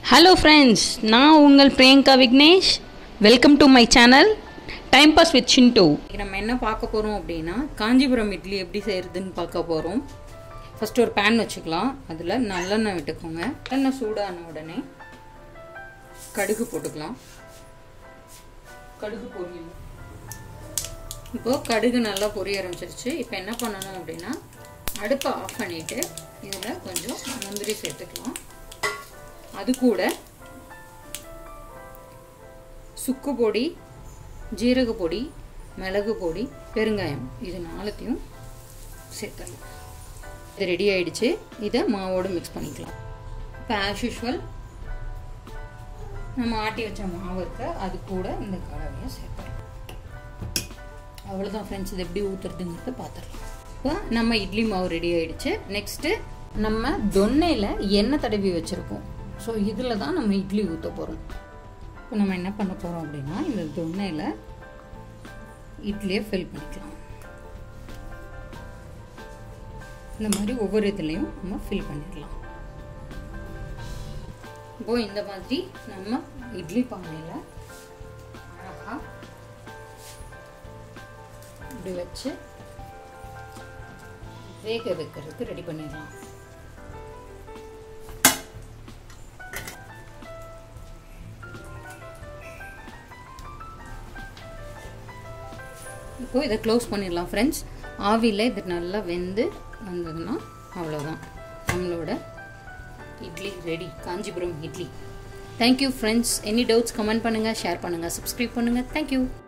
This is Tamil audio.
ஹலோ ஃப்ரெண்ட்ஸ் நான் உங்கள் Priyanka Vignesh welcome to my channel time pass with சின்டோ நம்ம என்ன பார்க்க போகிறோம் அப்படின்னா காஞ்சிபுரம் இட்லி எப்படி செய்கிறதுன்னு பார்க்க போகிறோம் ஃபஸ்ட்டு ஒரு பேன் வச்சுக்கலாம் அதில் நல்லெண்ணெய் விட்டுக்கோங்க நல்லெண்ணெய் சூடான உடனே கடுகு போட்டுக்கலாம் கடுகு பொரியல் இப்போது கடுகு நல்லா பொரிய ஆரம்பிச்சிருச்சு இப்போ என்ன பண்ணணும் அப்படின்னா அடுப்பை ஆஃப் பண்ணிவிட்டு இதில் கொஞ்சம் முந்திரி சேர்த்துக்கலாம் அது கூட சுக்கு பொடி ஜீரக பொடி மிளகு பொடி பெருங்காயம் இது நாலுத்தையும் சேர்த்துடலாம் இது ரெடி ஆயிடுச்சு இதை மாவோடு மிக்ஸ் பண்ணிக்கலாம் இப்போ ஆஸ் யூஷுவல் நம்ம ஆட்டி வச்ச மாவு இருக்க அது கூட இந்த கலவையை சேர்த்துறோம் அவ்வளோதான் ஃப்ரெண்ட்ஸ் இது எப்படி ஊற்றுறதுங்கிறத பார்த்துடலாம் இப்போ நம்ம இட்லி மாவு ரெடி ஆயிடுச்சு நெக்ஸ்ட்டு நம்ம தொன்னையில் எண்ணெய் தடவி வச்சுருக்கோம் ஸோ இதில் தான் நம்ம இட்லி ஊற்ற போகிறோம் இப்போ நம்ம என்ன பண்ண போகிறோம் அப்படின்னா இந்த தொன்னையில் இட்லியை ஃபில் பண்ணிக்கலாம் இந்த மாதிரி ஒவ்வொரு இதுலேயும் நம்ம ஃபில் பண்ணிடலாம் இப்போது இந்த மாதிரி நம்ம இட்லி பானையில் அழகாக இப்படி வச்சு வேக வைக்கிறதுக்கு ரெடி பண்ணிடலாம் இப்போ இதை க்ளோஸ் பண்ணிடலாம் ஃப்ரெண்ட்ஸ் ஆவியில் இது நல்லா வெந்து வந்ததுன்னா அவ்வளோதான் நம்மளோட idli ready Kanchipuram idli thank you friends any doubts comment பண்ணுங்கள் ஷேர் பண்ணுங்கள் சப்ஸ்கிரைப் பண்ணுங்கள் தேங்க்யூ